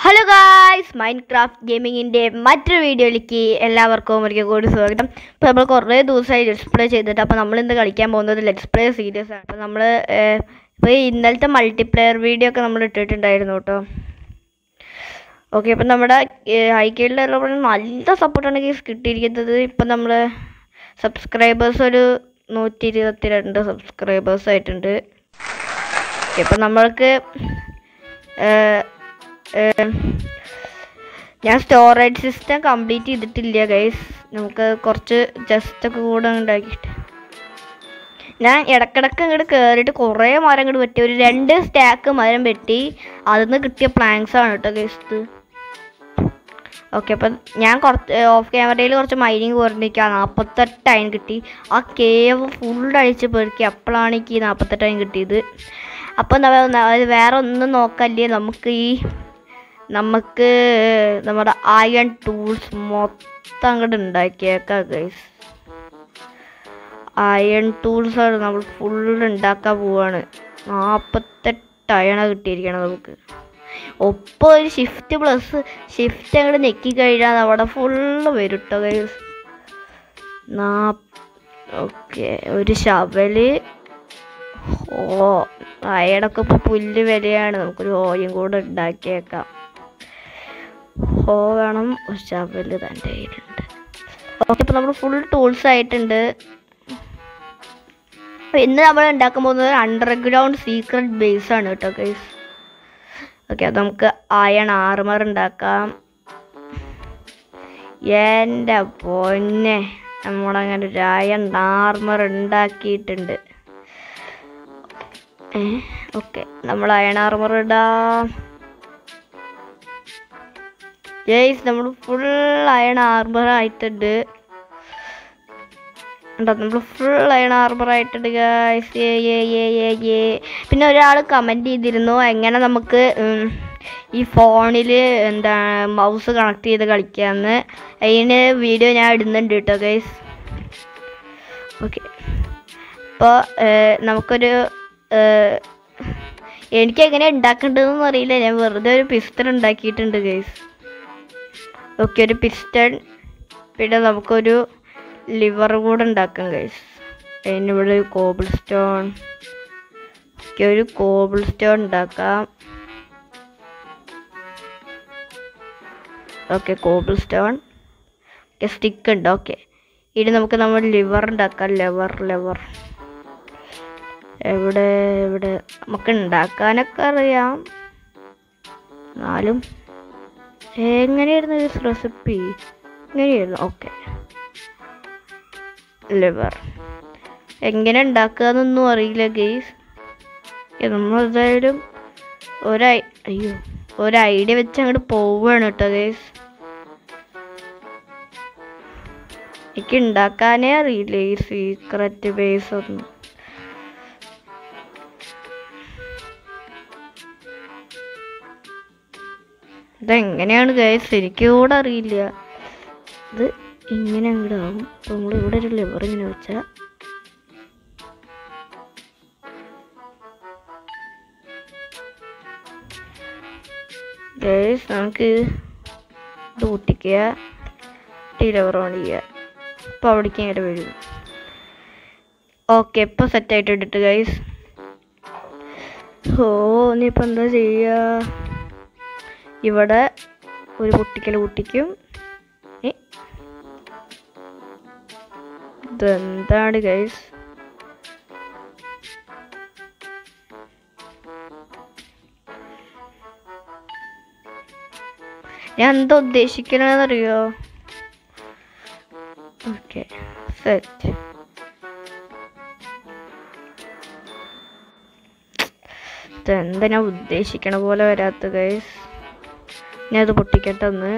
Hello guys Minecraft ഗെയിമിങ്ങിൻ്റെ മറ്റൊരു വീഡിയോയിലേക്ക് എല്ലാവർക്കും ഒരിക്കൽ കൂടി സ്വാഗതം ഇപ്പോൾ നമ്മൾ കുറേ ദിവസമായി ലെറ്റ്സ് പ്ലേ ചെയ്തിട്ട് അപ്പോൾ നമ്മൾ ഇന്ന് കളിക്കാൻ പോകുന്നത് ലെറ്റ്സ് പ്ലേ സീരീസ് ആണ് അപ്പോൾ നമ്മൾ ഇപ്പോൾ ഈ ഇന്നലത്തെ മൾട്ടിപ്ലെയർ വീഡിയോ ഒക്കെ നമ്മൾ ഇട്ടിട്ടുണ്ടായിരുന്നു കേട്ടോ ഓക്കെ അപ്പം നമ്മുടെ ഹൈക്കേഡിൽ നല്ല സപ്പോർട്ടാണ് കേസ് കിട്ടിയിരിക്കുന്നത് ഇപ്പം നമ്മൾ സബ്സ്ക്രൈബേഴ്സ് ഒരു നൂറ്റി ഇരുപത്തി രണ്ട് സബ്സ്ക്രൈബേഴ്സ് ആയിട്ടുണ്ട് ഇപ്പം നമ്മൾക്ക് ഏഹ്, ഏഹ്, ഞാൻ സ്റ്റോറേജ് സിസ്റ്റം കംപ്ലീറ്റ് ചെയ്തിട്ടില്ല ഗൈസ് നമുക്ക് കുറച്ച് ജസ്റ്റ് ഒക്കെ കൂടെ ഉണ്ടാക്കിയിട്ട് ഞാൻ ഇടക്കിടക്ക് ഇങ്ങോട്ട് കയറിയിട്ട് കുറേ മരം ഇങ്ങോട്ട് വെട്ടി ഒരു രണ്ട് സ്റ്റാക്ക് മരം വെട്ടി അതിൽ നിന്ന് കിട്ടിയ പ്ലാങ്ക്സ് ആണ് കേട്ടോ ഗൈസ് ഇത് ഓക്കെ അപ്പം ഞാൻ കുറച്ച് ഓഫ് ക്യാമറയിൽ കുറച്ച് മൈനിങ് കുറഞ്ഞിരിക്കുക നാൽപ്പത്തെട്ട് അയൺ കിട്ടി ആ കേവ് ഫുൾ അഴിച്ച് പെറുക്കി അപ്പോഴാണ് എനിക്ക് ഈ നാൽപ്പത്തെട്ട് അയൺ കിട്ടിയത് അപ്പം എന്താ പറയുക, അത് വേറെ ഒന്നും നോക്കല്ലേ നമുക്ക് ഈ നമുക്ക് നമ്മുടെ അയൺ ടൂൾസ് മൊത്തം അങ്ങോട്ട് ഉണ്ടാക്കിയേക്കാം ഗൈസ് അയൺ ടൂൾസ് ആണ് നമ്മൾ ഫുൾ ഉണ്ടാക്കാൻ പോവാണ് നാൽപ്പത്തെട്ട് അയണ കിട്ടിയിരിക്കണം നമുക്ക് ഒപ്പം ഒരു ഷിഫ്റ്റ് പ്ലസ് ഷിഫ്റ്റ് അങ്ങോട്ട് ഞെക്കി കഴിഞ്ഞാൽ അവിടെ ഫുള്ള് വരും കേട്ടോ ഗൈസ് നാ ഓക്കെ ഒരു ശവല് ഓ അയടൊക്കെ ഇപ്പോൾ പുല്ല് വിലയാണ് നമുക്കൊരു ഓയും കൂടെ ഉണ്ടാക്കിയേക്കാം ഹോ വേണം ഒരു ശവല് തൻ്റെ കയ്യിലുണ്ട് ഓക്കെ ഇപ്പോൾ നമ്മൾ ഫുൾ ടൂൾസ് ആയിട്ടുണ്ട് അപ്പോൾ ഇന്ന് നമ്മൾ ഉണ്ടാക്കാൻ പോകുന്നത് അണ്ടർഗ്രൗണ്ട് സീക്രട്ട് ബേസ് ആണ് കേട്ടോ ഗൈസ് ഓക്കെ അത് നമുക്ക് അയൺ ആർമർ ഉണ്ടാക്കാം എൻ്റെ പൊന്നെ നമ്മളങ്ങനെ ഒരു അയൺ ആർമർ ഉണ്ടാക്കിയിട്ടുണ്ട് ഏ ഓക്കെ നമ്മൾ അയൺ ആർമർ ഇടാം ജയ്സ് നമ്മൾ ഫുൾ അയൺ ആർമർ ആയിട്ടുണ്ട് ഉണ്ടോ നമ്മൾ ഫുൾ അയൺ ആർമർ ആയിട്ടുണ്ട് ഗായ്സ് ഏ ഏ ഏ ഏ ഏ പിന്നെ ഒരാൾ കമൻറ്റ് ചെയ്തിരുന്നു എങ്ങനെ നമുക്ക് ഉം, ഈ ഫോണിൽ എന്താ മൗസ് കണക്ട് ചെയ്ത് കളിക്കാമെന്ന് അതിന് വീഡിയോ ഞാൻ ഇടുന്നുണ്ട് കേട്ടോ ഗൈസ് ഓക്കെ അപ്പോൾ നമുക്കൊരു ഏഹ്, എനിക്ക് എങ്ങനെ ഉണ്ടാക്കേണ്ടതെന്ന് അറിയില്ല ഞാൻ വെറുതെ ഒരു പിസ്റ്റൺ ഉണ്ടാക്കിയിട്ടുണ്ട് ഗൈസ് ഓക്കെ ഒരു പിസ്റ്റൺ പിന്നെ നമുക്കൊരു ലിവർ കൂടെ ഉണ്ടാക്കാം ഗൈസ് അതിനിവിടെ ഒരു കോബിൾ സ്റ്റോൺ ഓക്കെ ഒരു കോബിൾ സ്റ്റോൺ ഉണ്ടാക്കാം okay cobblestone okay stick ഉണ്ട് ഓക്കെ ഇനി നമുക്ക് നമ്മൾ ലിവർ ഉണ്ടാക്കാം ലിവർ ലിവർ എവിടെ എവിടെ നമുക്ക് ഉണ്ടാക്കാനൊക്കെ അറിയാം എന്നാലും എങ്ങനെയായിരുന്നു ഈ റെസിപ്പി എങ്ങനെയായിരുന്നു ഓക്കെ ലിവർ എങ്ങനെ ഉണ്ടാക്കുക അറിയില്ല ഗെയ്സ് നമ്മൾ എന്തായാലും ഒരു ഐ- അയ്യോ ഒരു ഐഡിയ വെച്ച് അങ്ങോട്ട് പോവുകയാണ് കേട്ടോ ഗെയ്സ് എനിക്ക് ഉണ്ടാക്കാനേ അറിയില്ല ഈ സീക്രറ്റ് ബേസ് ഒന്നും ഇതെങ്ങനെയാണ് ഗൈസ് എനിക്ക് കൂടെ അറിയില്ല ഇത് ഇങ്ങനെ അങ്ങോട്ട് ആവും അപ്പോൾ നമ്മൾ ഇവിടെ ഒരു ലിവർ ഇങ്ങനെ വെച്ചാൽ ഗൈസ് നമുക്ക് ഇത് പൊട്ടിക്കുക ടീ ലിവർ ഓൺ ചെയ്യുക അപ്പോൾ അവിടേക്ക് ഇങ്ങോട്ട് വരും ഓക്കെ ഇപ്പോൾ സെറ്റ് ആയിട്ട് ഇട്ടിട്ട് ഗൈസ് ഓ ഇനിയിപ്പോൾ എന്താ ചെയ്യുക ഇവിടെ ഒരു പൊട്ടിക്കൽ പൊട്ടിക്കും ഏ, ഇതെന്താണ് ഗൈസ് ഞാൻ എന്താ ഉദ്ദേശിക്കണെന്നറിയോ ഓക്കെ സെറ്റ് ഇതെന്താ ഞാൻ ഉദ്ദേശിക്കണ പോലെ വരാത്ത ഗൈസ് ഞാൻ അത് പൊട്ടിക്കട്ടെ ഒന്ന്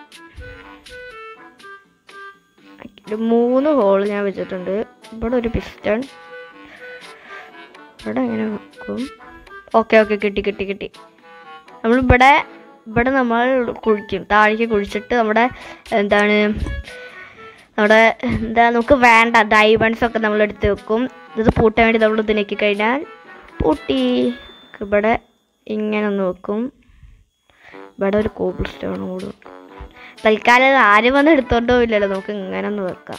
ഒരു മൂന്ന് ഹോൾ ഞാൻ വെച്ചിട്ടുണ്ട് ഇവിടെ ഒരു പിസ്റ്റൺ ഇവിടെ എങ്ങനെ വെക്കും ഓക്കെ ഓക്കെ കിട്ടി കിട്ടി കിട്ടി നമ്മൾ ഇവിടെ ഇവിടെ നമ്മൾ കുഴിക്കും താഴേക്ക് കുഴിച്ചിട്ട് നമ്മുടെ എന്താണ് നമ്മുടെ എന്താ നമുക്ക് വേണ്ട ഡയമണ്ട്സ് ഒക്കെ നമ്മൾ എടുത്ത് വെക്കും ഇത് പൂട്ടാൻ വേണ്ടി നമ്മൾ ഇത് ഞെക്കി കഴിഞ്ഞാൽ പൂട്ടി ഇവിടെ ഇങ്ങനെ ഒന്ന് വെക്കും ഇവിടെ ഒരു കോബിൾ സ്റ്റോൺ കൂടെ ഉണ്ട്. തൽക്കാലം ഇത് ആരും വന്ന് എടുത്തോണ്ടോ ഇല്ലല്ലോ നമുക്ക് ഇങ്ങനെ ഒന്ന് വെക്കാം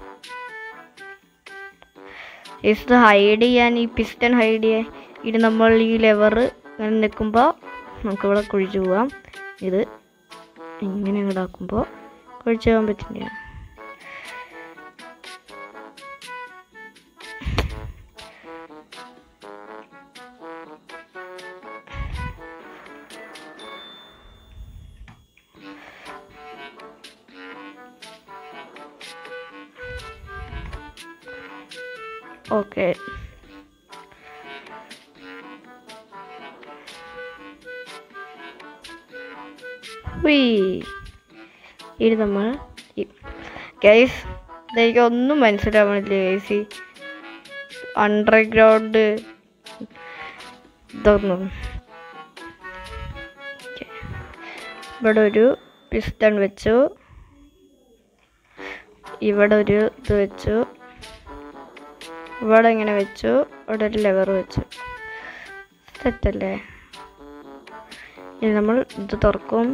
ഇത് ഹൈഡ് ചെയ്യാൻ ഈ പിസ്റ്റൺ ഹൈഡ് ചെയ്യാൻ ഇത് നമ്മൾ ഈ ലെവർ ഇങ്ങനെ നിൽക്കുമ്പോൾ നമുക്കിവിടെ കുഴിച്ചു പോവാം ഇത് ഇങ്ങനെ ഇങ്ങോട്ടാക്കുമ്പോൾ കുഴിച്ചു പോകാൻ പറ്റില്ല ഓക്കെ ഇത് നമ്മൾ ഗൈസ് ഇതെനിക്ക് ഒന്നും മനസ്സിലാവണില്ല ഗൈസ് ഈ അണ്ടർഗ്രൗണ്ട് ഇതൊന്നും Okay. ഇവിടെ ഒരു പിസ്റ്റൺ വെച്ചു ഇവിടെ ഒരു ഇത് വെച്ചു ഇവിടെ ഇങ്ങനെ വെച്ചു ഇവിടെ ഒരു ലെവർ വെച്ചു സെറ്റല്ലേ ഇനി നമ്മൾ ഇത് തുറക്കും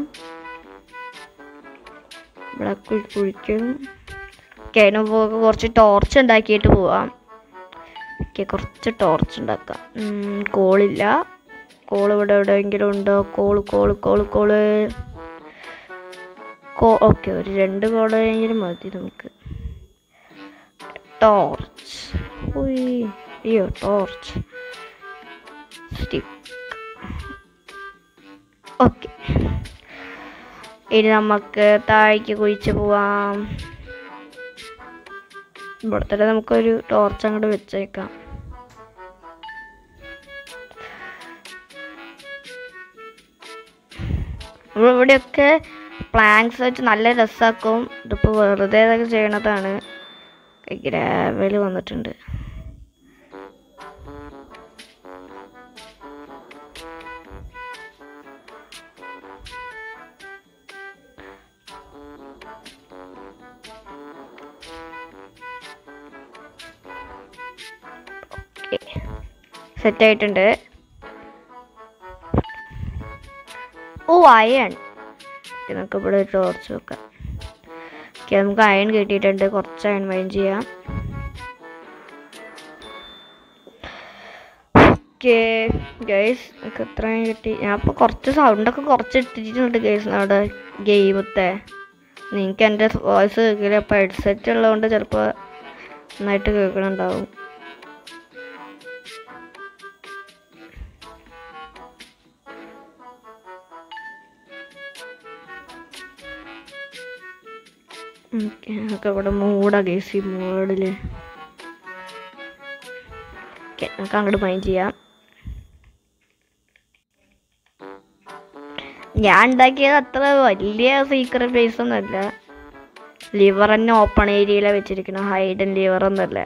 ഇവിടെ കുഴി കുഴിക്കും ഓക്കെ അതിന് മുമ്പ് കുറച്ച് ടോർച്ച് ഉണ്ടാക്കിയിട്ട് പോവാം ഓക്കെ കുറച്ച് ടോർച്ച് ഉണ്ടാക്കാം ഉം, കോളില്ല കോൾ ഇവിടെ എവിടെയെങ്കിലും ഉണ്ടോ കോള് കോള് കോള് കോള് കോ ഓക്കെ ഒരു രണ്ട് കോളെങ്കിലും മതി നമുക്ക് ടോർച്ച് ഉയ് അയ്യോ ടോർച്ച് സ്റ്റിക്ക് ഓക്കെ ഇനി നമുക്ക് താഴേക്ക് കുഴിച്ച് പോവാം ഇവിടെ തന്നെ നമുക്കൊരു ടോർച്ച് അങ്ങോട്ട് വെച്ചേക്കാം നമ്മൾ ഇവിടെയൊക്കെ പ്ലാങ്ക്സ് വെച്ച് നല്ല രസമാക്കും ഇതിപ്പോൾ വെറുതെ ഇതൊക്കെ ചെയ്യണതാണ് ഗ്രാവൽ വന്നിട്ടുണ്ട് സെറ്റ് ആയിട്ടുണ്ട് ഓ അയൺ നമുക്ക് ഇവിടെ ഒരു ടോർച്ച് വെക്കാം ഓക്കെ നമുക്ക് അയൺ കിട്ടിയിട്ടുണ്ട് കുറച്ച് അയൺ മൈൻ ചെയ്യാം ഓക്കെ ഗൈസ് നമുക്ക് എത്രയും കിട്ടി ഞാൻ ഇപ്പോൾ കുറച്ച് സൗണ്ടൊക്കെ കുറച്ച് ഇട്ടിട്ടുണ്ട് ഗൈസ് നമ്മുടെ ഗെയിമത്തെ നിങ്ങൾക്ക് എൻ്റെ വോയിസ് കേൾക്കില്ല അപ്പോൾ ഹെഡ്സെറ്റ് ഉള്ളതുകൊണ്ട് ചിലപ്പോൾ നന്നായിട്ട് കേൾക്കണുണ്ടാവും ഓക്കെ നമുക്ക് ഇവിടെ മൂടാ ഗേസ് ഈ മൂടില് ഓക്കെ നമുക്ക് അങ്ങോട്ട് മൈൻഡ് ചെയ്യാം ഞാൻ ഉണ്ടാക്കിയത് അത്ര വലിയ സീക്രട്ട് പ്ലേസ് ഒന്നുമല്ല ലിവർ തന്നെ ഓപ്പൺ ഏരിയയിലാണ് വെച്ചിരിക്കണം ഹൈഡൻ ലിവർ ഒന്നുമല്ല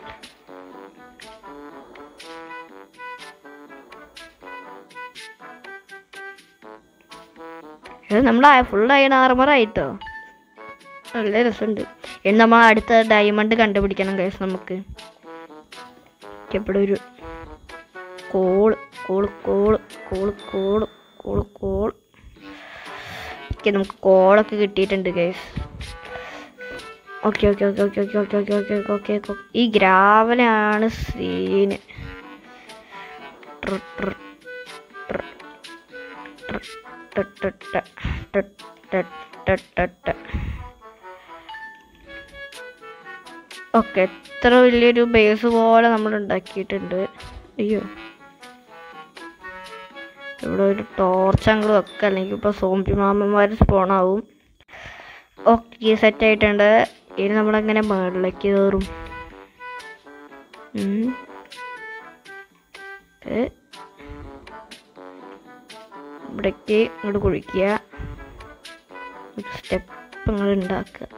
ഇത് നമ്മുടെ ഫുൾ അയൺ ആർമർ ആയിട്ടോ നല്ല രസമുണ്ട് ഇനി നമ്മൾ അടുത്ത ഡയമണ്ട് കണ്ടുപിടിക്കണം കേസ് നമുക്ക് എപ്പോഴും ഒരു coal coal coal coal coal coal coal okay നമുക്ക് കോളൊക്കെ കിട്ടിയിട്ടുണ്ട് case okay okay okay okay okay okay okay okay okay okay ഈ ഗ്രാവലാണ് സീന് ട്ര ട്ര ട്ര ട്ര ട ട ട ട ട ട ട ട ഓക്കെ എത്ര വലിയൊരു ബേസ് പോലെ നമ്മൾ ഉണ്ടാക്കിയിട്ടുണ്ട് അയ്യോ ഇവിടെ ഒരു ടോർച്ച് അങ്ങോട്ട് വെക്കാം അല്ലെങ്കിൽ ഇപ്പോൾ സോംബി മാമന്മാർ സ്പോണാവും ഓക്കെ സെറ്റ് ആയിട്ടുണ്ട് ഇനി നമ്മളങ്ങനെ മുകളിലേക്ക് കയറും ഉം. ഏ. ഇവിടേക്ക് ഇങ്ങോട്ട് കുഴിക്കുക ഒരു സ്റ്റെപ്പ് ഇങ്ങോട്ട് ഉണ്ടാക്കുക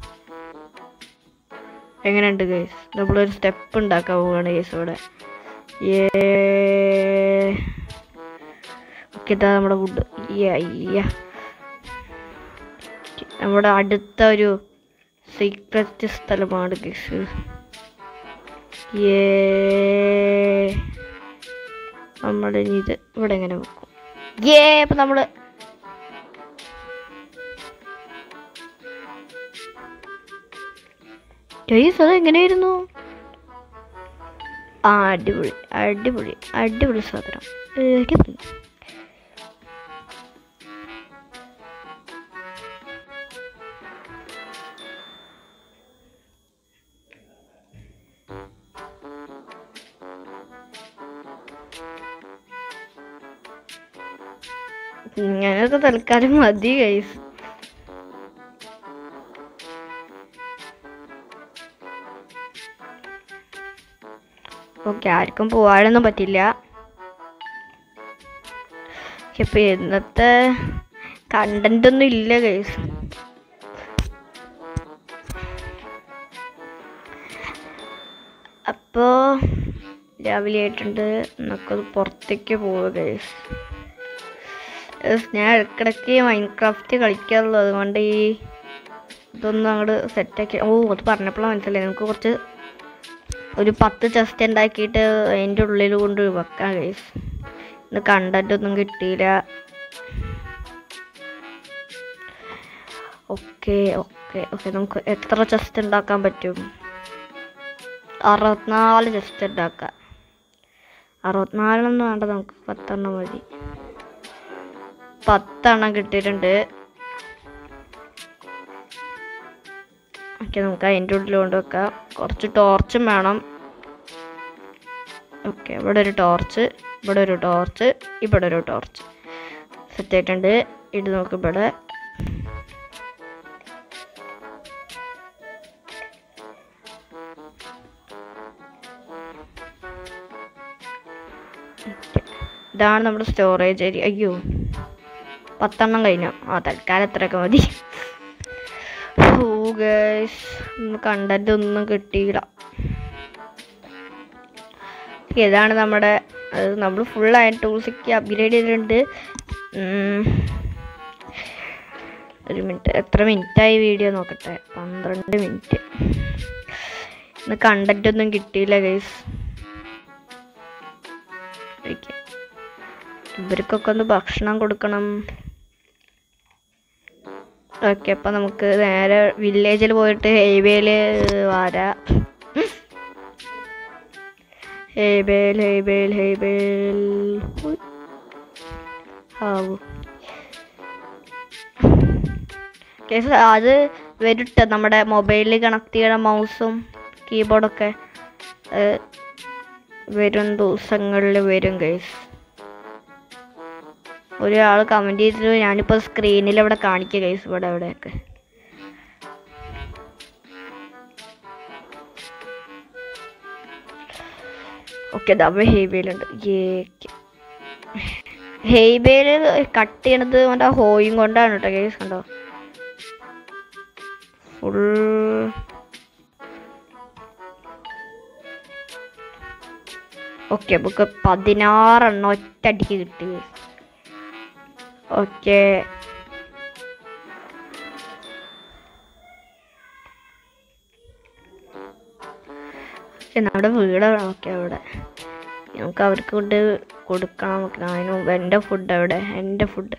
എങ്ങനെയുണ്ട് ഗൈസ് നമ്മളൊരു സ്റ്റെപ്പ് ഉണ്ടാക്കാൻ പോവുകയാണ് ഗൈസ് ഇവിടെ ഏ ഓക്കെ ഇതാ നമ്മുടെ വുഡ് അയ്യ നമ്മുടെ അടുത്ത ഒരു സീക്രറ്റ് സ്ഥലമാണ് ഗൈസ് ഏ നമ്മളിനി ഇത് ഇവിടെ എങ്ങനെ വെക്കും ഏ ഇപ്പം നമ്മൾ ഗൈസ് അത് എങ്ങനെയായിരുന്നു ആ അടിപൊളി അടിപൊളി അടിപൊളി സാധനം എനിക്ക് തോന്നി. ഇങ്ങനത്തെ തൽക്കാലം മതി ഗൈസ് ഓക്കെ ആർക്കും പോകാനൊന്നും പറ്റില്ല ഇപ്പൊ ഇന്നത്തെ കണ്ടന്റ് ഒന്നും ഇല്ല ഗൈസ് അപ്പോ രാവിലെ ആയിട്ടുണ്ട് നമുക്കത് പുറത്തേക്ക് പോവുക ഗൈസ് ഞാൻ ഇടയ്ക്കിടയ്ക്ക് മൈൻക്രാഫ്റ്റ് കളിക്കാറുള്ളൂ അതുകൊണ്ട് ഈ ഇതൊന്നും അങ്ങോട്ട് സെറ്റാക്കി ഓ അത് പറഞ്ഞപ്പോഴാണ് മനസ്സിലായി നമുക്ക് കുറച്ച് ഒരു പത്ത് ചെസ്റ്റ് ഉണ്ടാക്കിയിട്ട് അതിൻ്റെ ഉള്ളിൽ കൊണ്ട് വെക്കാം ഗൈസ് ഇന്ന് കണ്ടന്റ് ഒന്നും കിട്ടിയില്ല ഓക്കെ ഓക്കെ ഓക്കെ നമുക്ക് എത്ര ചെസ്റ്റ് ഉണ്ടാക്കാൻ പറ്റും അറുപത്തിനാല് ചെസ്റ്റ് ഉണ്ടാക്കാം അറുപത്തിനാലെണ്ണം വേണ്ട നമുക്ക് പത്തെണ്ണം മതി പത്തെണ്ണം കിട്ടിയിട്ടുണ്ട് ഓക്കെ നമുക്ക് അതിൻ്റെ ഉള്ളിൽ കൊണ്ടുവെക്കാം കുറച്ച് ടോർച്ചും വേണം ഓക്കെ ഇവിടെ ഒരു ടോർച്ച് ഇവിടെ ഒരു ടോർച്ച് ഇവിടെ ഒരു ടോർച്ച് സെറ്റ് ആയിട്ടുണ്ട് ഇത് നമുക്ക് ഇവിടെ Okay. ഇതാണ് നമ്മുടെ സ്റ്റോറേജ് ഏരിയ അയ്യോ പത്തെണ്ണം കഴിഞ്ഞു ആ തൽക്കാലം എത്രയൊക്കെ മതി ഓ ഗൈസ് കണ്ടന്റ് ഒന്നും കിട്ടിയില്ല ഇതാണ് നമ്മുടെ അത് നമ്മൾ ഫുൾ ആയ ടൂൾസൊക്കെ അപ്ഗ്രേഡ് ചെയ്തിട്ടുണ്ട് ഉം. ഒരു മിനിറ്റ് എത്ര മിനിറ്റായി വീഡിയോ നോക്കട്ടെ പന്ത്രണ്ട് മിനിറ്റ് ഇന്ന് കണ്ടന്റ് ഒന്നും കിട്ടിയില്ല ഗൈസ് ഇവർക്കൊക്കെ ഒന്ന് ഭക്ഷണം കൊടുക്കണം ഓക്കെ അപ്പം നമുക്ക് നേരെ വില്ലേജിൽ പോയിട്ട് ഹൈവേയിൽ വരാം ഹൈവേൽ ഹൈവേൽ ഹൈവേൽ ആവൂ കേസ് അത് വരട്ടെ നമ്മുടെ മൊബൈലിൽ കണക്ട് ചെയ്യണ മൗസും കീബോർഡൊക്കെ വരും ദിവസങ്ങളിൽ വരും കേസ് ഒരാൾ കമൻറ്റ് ചെയ്തിട്ട് ഞാനിപ്പോൾ സ്ക്രീനിൽ ഇവിടെ കാണിക്കുക കേസ് ഇവിടെ എവിടെയൊക്കെ ഓക്കെ ദവ ഹെയ്ബേലുണ്ട് ഹെയ്ബേല് കട്ട് ചെയ്യണത് മറ്റേ ഹോയും കൊണ്ടാണ് കേട്ടോ കേസ് കണ്ടോ ഫുൾ ഓക്കെ നമുക്ക് പതിനാറെണ്ണം ഒറ്റയടിക്ക് കിട്ടി ഓക്കെ നമ്മുടെ വീട് ഓക്കെ അവിടെ നമുക്ക് അവർക്ക് ഫുഡ് കൊടുക്കണം നമുക്ക് അതിന് മുമ്പ് എൻ്റെ ഫുഡ് എവിടെ എൻ്റെ ഫുഡ്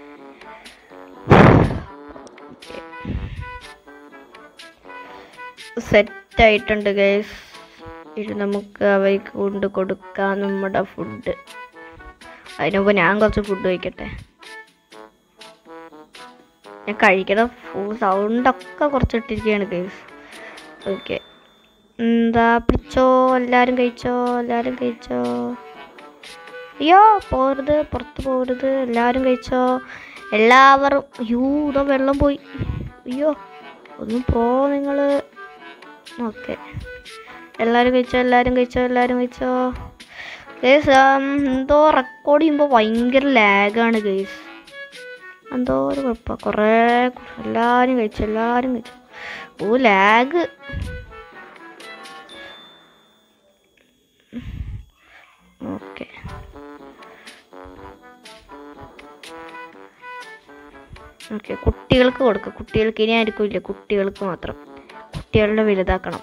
സെറ്റ് ആയിട്ടുണ്ട് ഗൈസ് ഇത് നമുക്ക് അവർക്ക് കൊണ്ട് കൊടുക്കാം നമ്മുടെ ഫുഡ് അതിന് മുമ്പ് ഞാൻ കുറച്ച് ഫുഡ് കഴിക്കട്ടെ ഞാൻ കഴിക്കണ സൗണ്ടൊക്കെ കുറച്ച് ഇട്ടിരിക്കുകയാണ് ഗൈസ് ഓക്കെ എന്താ പിടിച്ചോ എല്ലാവരും കഴിച്ചോ എല്ലാവരും കഴിച്ചോ അയ്യോ പോരുത് പുറത്ത് പോരുത് എല്ലാവരും കഴിച്ചോ എല്ലാവരും അയ്യോ ഇതാ വെള്ളം പോയി അയ്യോ ഒന്ന് പോ നിങ്ങൾ ഓക്കെ എല്ലാവരും കഴിച്ചോ എല്ലാവരും കഴിച്ചോ എല്ലാവരും കഴിച്ചോ ഗേസ് എന്തോ റെക്കോർഡ് ചെയ്യുമ്പോൾ ഭയങ്കര ലാഗാണ് ഗേസ് എന്തോ ഒരു കുഴപ്പം കുറേ എല്ലാവരും കഴിച്ചു എല്ലാവരും കഴിച്ചു ഓ ലാഗ് ഓക്കെ ഓക്കെ കുട്ടികൾക്ക് കൊടുക്കുക കുട്ടികൾക്ക് ഇനി ആർക്കും ഇല്ല കുട്ടികൾക്ക് മാത്രം കുട്ടികളുടെ വലുതാക്കണം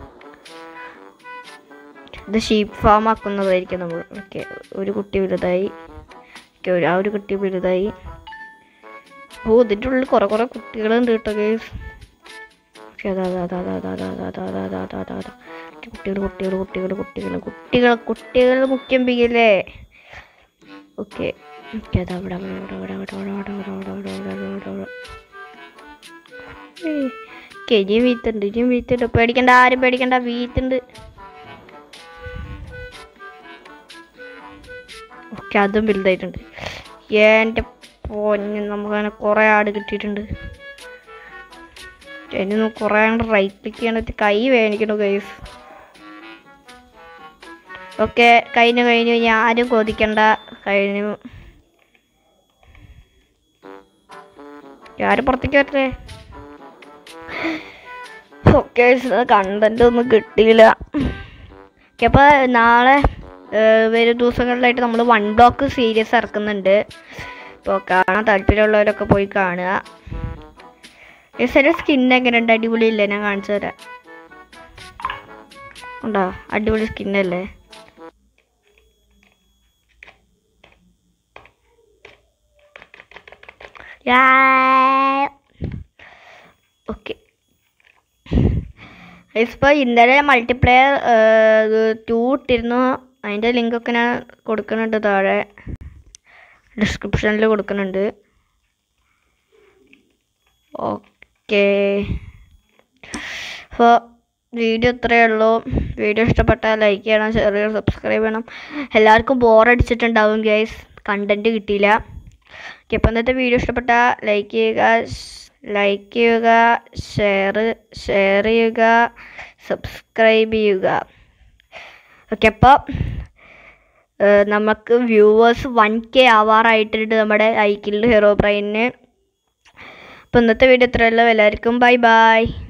ഇത് ഷീപ്പ് ഫാം ആക്കുന്നതായിരിക്കും നമ്മൾ ഓക്കെ ഒരു കുട്ടി വലുതായി ഓക്കെ ഒരു ആ ഒരു കുട്ടി വലുതായി ഓ ഇതിൻ്റെ ഉള്ളിൽ കുറേ കുറേ കുട്ടികളുണ്ട് കേട്ടോ ഗേസ് ഓക്കെ അതാ അതാ അതാ അതാ അതാ അതാ അതാ അതാ അതാ അതാ അതാ അതാ കുട്ടികൾ കുട്ടികൾ കുട്ടികൾ കുട്ടികൾ കുട്ടികൾ കുട്ടികൾ മുഖ്യം പിയില്ലേ ഓക്കെ ഓക്കെ അതാ അവിടെ അവിടെ അവിടെ അവിടെ അവിടെ അവിടെ അവിടെ അവിടെ അവിടെ അവിടെ അവിടെ അവിടെ അവിടെ ഏയ്. ഓക്കെ ഇനിയും വീത്തുണ്ട് ഇനിയും വീത്തുണ്ട് പേടിക്കണ്ട ആരും പേടിക്കണ്ട വീത്തുണ്ട് ഓക്കെ അതും വലുതായിട്ടുണ്ട് എൻ്റെ പൊന്ന് നമുക്കങ്ങനെ കുറേ ആട് കിട്ടിയിട്ടുണ്ട് ഇനി നമുക്ക് കുറേ അങ്ങോട്ട് റൈറ്റ് ക്ലിക്ക് ചെയ്യാൻ കൈ വേണിക്കണു കൈസ് ഓക്കെ കഴിഞ്ഞു കഴിഞ്ഞു ഇനി ആരും കൊതിക്കണ്ട കഴിഞ്ഞു ആരും പുറത്തേക്ക് വരട്ടെ ഓക്കെ കണ്ടന്റ് ഒന്നും കിട്ടിയില്ല ഓക്കെ അപ്പോൾ നാളെ ഏഹ്, വരും ദിവസങ്ങളിലായിട്ട് നമ്മൾ വൺ ബ്ലോക്ക് സീരീസ് ഇറക്കുന്നുണ്ട് അപ്പോൾ കാണാൻ താല്പര്യമുള്ളവരൊക്കെ പോയി കാണുക എസ് സ്കിൻ എങ്ങനെയുണ്ട് അടിപൊളിയില്ലേ ഞാൻ കാണിച്ചു തരാം ഉണ്ടോ അടിപൊളി സ്കിന്നല്ലേ ഓക്കെ ഇപ്പോൾ ഇന്നലെ മൾട്ടിപ്ലെയർ ടു ഇട്ടിരുന്നു അതിൻ്റെ ലിങ്കൊക്കെ ഞാൻ കൊടുക്കുന്നുണ്ട് താഴെ ഡിസ്ക്രിപ്ഷനിൽ കൊടുക്കുന്നുണ്ട് ഓക്കെ അപ്പോൾ വീഡിയോ ഇത്രയേ ഉള്ളൂ വീഡിയോ ഇഷ്ടപ്പെട്ടാൽ ലൈക്ക് ചെയ്യണം ഷെയർ ചെയ്യണം സബ്സ്ക്രൈബ് ചെയ്യണം എല്ലാവർക്കും ബോറടിച്ചിട്ടുണ്ടാവും ഗൈസ് കണ്ടൻറ്റ് കിട്ടിയില്ല ഓക്കെ അപ്പോൾ ഇന്നത്തെ വീഡിയോ ഇഷ്ടപ്പെട്ടാൽ ലൈക്ക് ചെയ്യുക ലൈക്ക് ചെയ്യുക ഷെയർ ഷെയർ ചെയ്യുക സബ്സ്ക്രൈബ് ചെയ്യുക ഓക്കെ അപ്പോൾ നമുക്ക് വ്യൂവേഴ്സ് വൺ കെ ആവാറായിട്ടുണ്ട് നമ്മുടെ ഐക്കിളിൽ ഹീറോ ബ്രെയിനിന് അപ്പോൾ ഇന്നത്തെ വീഡിയോ ഇത്രയല്ലോ എല്ലാവർക്കും ബൈ ബൈ